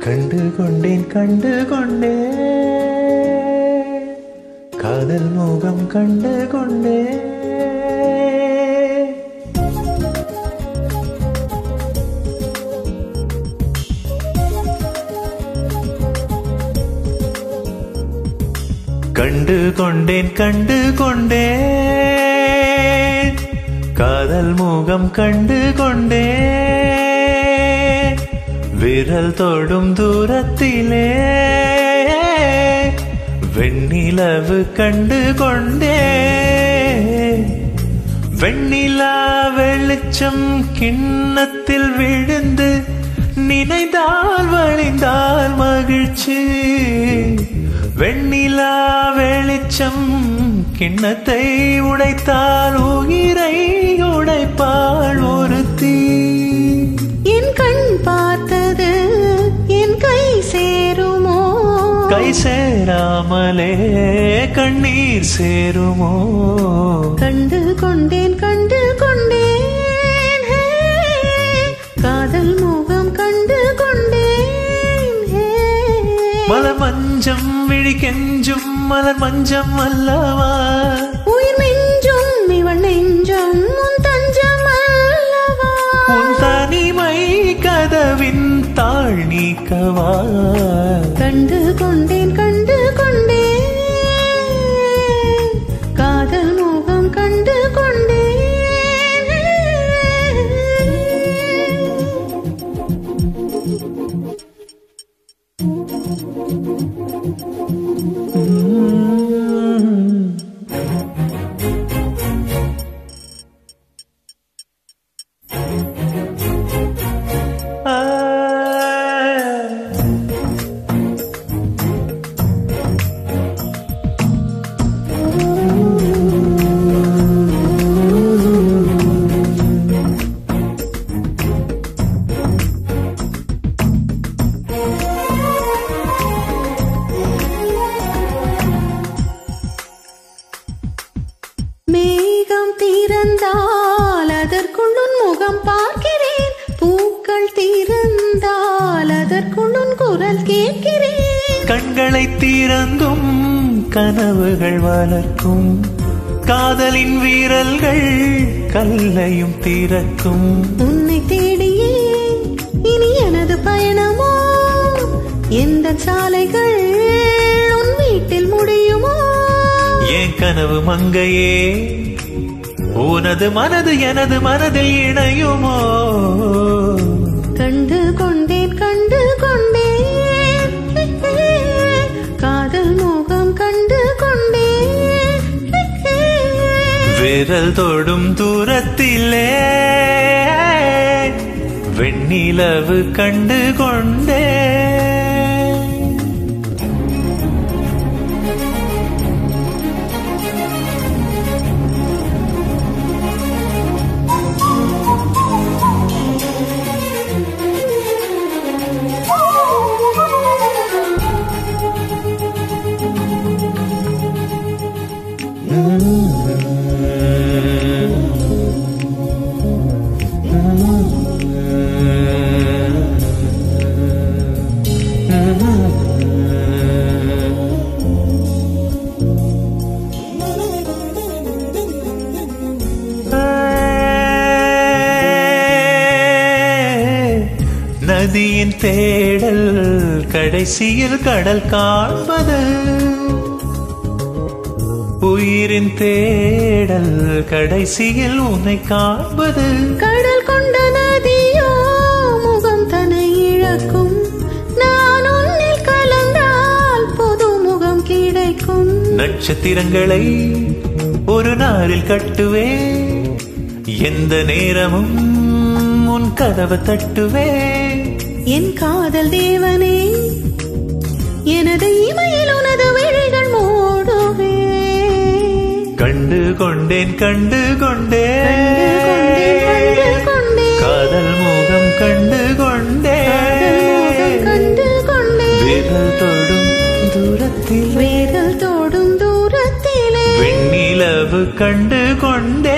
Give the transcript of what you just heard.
கண்டு கொண்டேன் கண்டு கொண்டே காதல் முகம் கண்டு கொண்டே கண்டு கொண்டேன் கண்டு கொண்டேன் காதல் முகம் கண்டு கொண்டேன் விரல் தொடும் தூரத்திலே வெண்ணிலவு கண்டு கொண்டேன் வெண்ணிலா வெளிச்சம் கிண்ணத்தில் விழுந்து நினைந்தால் வழிந்தால் மகிழ்ச்சி வெண்ணிலா வெளிச்சம் கிண்ணத்தை உடைத்தால் உயிரை உடைப்பாள் ஒருத்தி என் கண் பார்த்தது என் கை சேருமோ கை சேராமலே கண்ணீர் சேருமோ கண்டு கொண்டேன் கண்டு கொண்டேன் ஹே. காதல் முகம் கண்டு கொண்டேன் ஹே. மலர் மஞ்சம் விழி கெஞ்சும் மலர் மஞ்சம் அல்லவா உயிர் நெஞ்சும் இவள் நெஞ்சும் உன் தஞ்சம் அல்லவா உன் தனிமை கதவின் தாழ் நீக்கவா கண்டு கொண்டேன் கண்டு கொண்டேன் காதல் முகம் கண்டு கொண்டேன் ஆ. மேகம் திறந்தால் அதற்குள் உன் முகம் பார்க்கிறேன் பூக்கள் திறந்தால் அதற்குள் உன் குரல் கேட்கிறேன் கண்களை திறந்தும் கனவுகள் வளர்க்கும் காதலின் வீரல்கள் கல்லையும் திறக்கும் உன்னை தேடியே இனி எனது பயணமோ எந்த சாலைகள் உன் வீட்டில் முடியுமோ என் கனவு மங்கையே உனது மனது எனது மனதில் இணையுமோ கண்டு கொண்டேன் கண்டு கொண்டேன் காதல் முகம் கண்டு கொண்டேன் விரல் தொடும் தூரத்திலே வெண்ணிலவு கண்டு கொண்டே நதியின் தேடல் கடைசியில் கடல் காண்பது உயிரின் தேடல் கடைசியில் உன்னை காண்பது கடல் கொண்ட நதியோ முகம் தன்னை இழக்கும் நான் உன்னில் கலந்தால் புது முகம் கிடைக்கும் நட்சத்திரங்களை ஒரு நாளில் கட்டுவே எந்த நேரமும் உன் கதவு தட்டுவே என் காதல் தேவனே எனது இமையில் உனது விழிகள் மூடுவே கண்டு கொண்டேன் கண்டு கொண்டேன் கண்டு கொண்டேன் காதல் முகம் கண்டு கொண்டேன் கண்டு கொண்டேன் விரல் தொடும் தூரத்தில் வேர்கள் தோடும் தூரத்திலே வெண்ணிலவு கண்டு கொண்டே